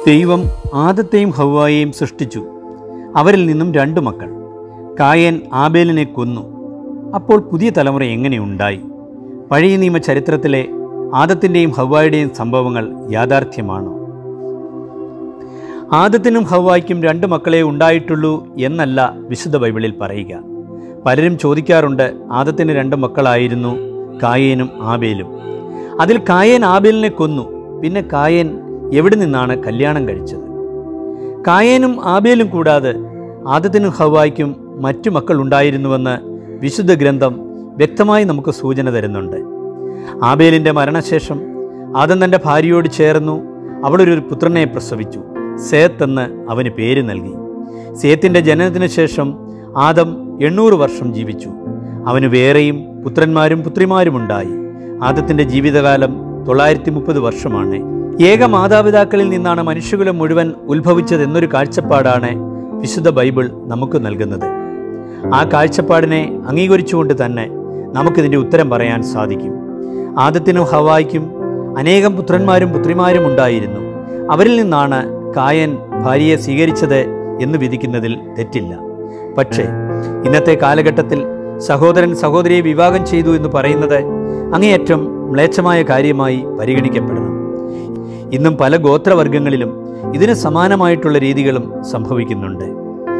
ദൈവം ആദത്തെയും ഹവ്വായെയും സൃഷ്ടിച്ചു അവരിൽ നിന്നും രണ്ടു മക്കൾ കായൻ ആബേലിനെ കൊന്നു അപ്പോൾ പുതിയ തലമുറ എങ്ങനെയുണ്ടായി പഴയ നിയമ ചരിത്രത്തിലെ ആദത്തിൻ്റെയും ഹവ്വായുടെയും സംഭവങ്ങൾ യാഥാർത്ഥ്യമാണോ ആദത്തിനും ഹവ്വായ്ക്കും രണ്ട് മക്കളെ ഉണ്ടായിട്ടുള്ളൂ എന്നല്ല വിശുദ്ധ ബൈബിളിൽ പറയുക പലരും ചോദിക്കാറുണ്ട് ആദത്തിന് രണ്ട് മക്കളായിരുന്നു കായേനും ആബേലും അതിൽ കായേൻ ആബേലിനെ കൊന്നു പിന്നെ കായേൻ എവിടെ നിന്നാണ് കല്യാണം കഴിച്ചത് കായേനും ആബേലും കൂടാതെ ആദത്തിനും ഹവായ്ക്കും മറ്റു മക്കൾ ഉണ്ടായിരുന്നുവെന്ന് വിശുദ്ധ ഗ്രന്ഥം വ്യക്തമായി നമുക്ക് സൂചന തരുന്നുണ്ട് ആബേലിൻ്റെ മരണശേഷം ആദം തൻ്റെ ഭാര്യയോട് ചേർന്നു അവളൊരു പുത്രനെ പ്രസവിച്ചു സേത്ത് എന്ന് അവന് പേര് നൽകി സേത്തിൻ്റെ ജനനത്തിന് ശേഷം ആദം എണ്ണൂറ് വർഷം ജീവിച്ചു അവന് വേറെയും പുത്രന്മാരും പുത്രിമാരുമുണ്ടായി ആദത്തിൻ്റെ ജീവിതകാലം തൊള്ളായിരത്തി മുപ്പത് വർഷമാണ് ഏക മാതാപിതാക്കളിൽ നിന്നാണ് മനുഷ്യകുലം മുഴുവൻ ഉത്ഭവിച്ചതെന്നൊരു കാഴ്ചപ്പാടാണ് വിശുദ്ധ ബൈബിൾ നമുക്ക് നൽകുന്നത് ആ കാഴ്ചപ്പാടിനെ അംഗീകരിച്ചുകൊണ്ട് തന്നെ നമുക്കിതിൻ്റെ ഉത്തരം പറയാൻ സാധിക്കും ആദത്തിനും ഹവായ്ക്കും അനേകം പുത്രന്മാരും പുത്രിമാരും ഉണ്ടായിരുന്നു അവരിൽ നിന്നാണ് കായൻ ഭാര്യയെ സ്വീകരിച്ചത് എന്ന് വിധിക്കുന്നതിൽ തെറ്റില്ല പക്ഷേ ഇന്നത്തെ കാലഘട്ടത്തിൽ സഹോദരൻ സഹോദരിയെ വിവാഹം ചെയ്തു എന്ന് പറയുന്നത് അങ്ങേയറ്റം മ്ലേച്ഛമായ കാര്യമായി പരിഗണിക്കപ്പെടണം ഇന്നും പല ഗോത്രവർഗങ്ങളിലും ഇതിന് സമാനമായിട്ടുള്ള രീതികളും സംഭവിക്കുന്നുണ്ട്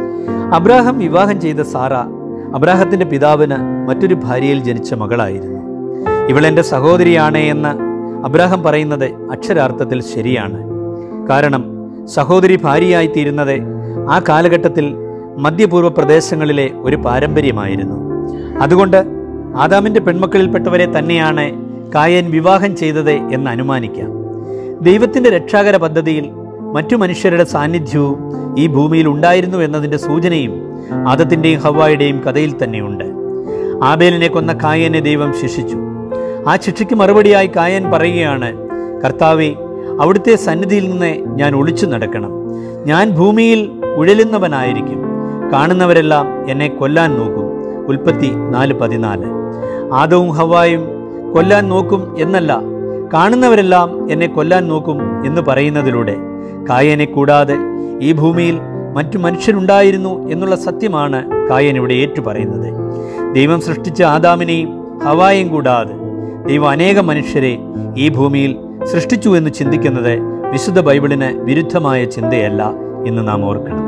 അബ്രാഹം വിവാഹം ചെയ്ത സാറ അബ്രാഹത്തിന്റെ പിതാവിന് മറ്റൊരു ഭാര്യയിൽ ജനിച്ച മകളായിരുന്നു ഇവളെൻ്റെ സഹോദരിയാണ് എന്ന് അബ്രാഹം പറയുന്നത് അക്ഷരാർത്ഥത്തിൽ ശരിയാണ് കാരണം സഹോദരി ഭാര്യയായി തീരുന്നത് ആ കാലഘട്ടത്തിൽ മധ്യപൂർവ്വ പ്രദേശങ്ങളിലെ ഒരു പാരമ്പര്യമായിരുന്നു അതുകൊണ്ട് ആദാമിൻ്റെ പെൺമക്കളിൽപ്പെട്ടവരെ തന്നെയാണ് കായൻ വിവാഹം ചെയ്തത് എന്ന് അനുമാനിക്കാം ദൈവത്തിൻ്റെ രക്ഷാകര പദ്ധതിയിൽ മറ്റു മനുഷ്യരുടെ സാന്നിധ്യവും ഈ ഭൂമിയിൽ ഉണ്ടായിരുന്നു എന്നതിൻ്റെ സൂചനയും ആദത്തിൻ്റെയും ഹവായുടെയും കഥയിൽ തന്നെയുണ്ട് ആബേലിനെ കൊന്ന കായനെ ദൈവം ശിക്ഷിച്ചു ആ ശിക്ഷയ്ക്ക് മറുപടിയായി കായൻ പറയുകയാണ് കർത്താവെ അവിടുത്തെ സന്നിധിയിൽ നിന്ന് ഞാൻ ഒളിച്ചു നടക്കണം ഞാൻ ഭൂമിയിൽ ഉഴലുന്നവനായിരിക്കും കാണുന്നവരെല്ലാം എന്നെ കൊല്ലാൻ നോക്കും ഉൽപ്പത്തി നാല് പതിനാല് ആദവും ഹവായും കൊല്ലാൻ നോക്കും എന്നല്ല കാണുന്നവരെല്ലാം എന്നെ കൊല്ലാൻ നോക്കും എന്ന് പറയുന്നതിലൂടെ കായനെ കൂടാതെ ഈ ഭൂമിയിൽ മറ്റു മനുഷ്യരുണ്ടായിരുന്നു എന്നുള്ള സത്യമാണ് കായൻ ഇവിടെ ഏറ്റുപറയുന്നത് ദൈവം സൃഷ്ടിച്ച ആദാമിനെയും ഹവായും കൂടാതെ ദൈവം അനേകം മനുഷ്യരെ ഈ ഭൂമിയിൽ സൃഷ്ടിച്ചു എന്ന് ചിന്തിക്കുന്നത് വിശുദ്ധ ബൈബിളിന് വിരുദ്ധമായ ചിന്തയല്ല എന്ന് നാം ഓർക്കണം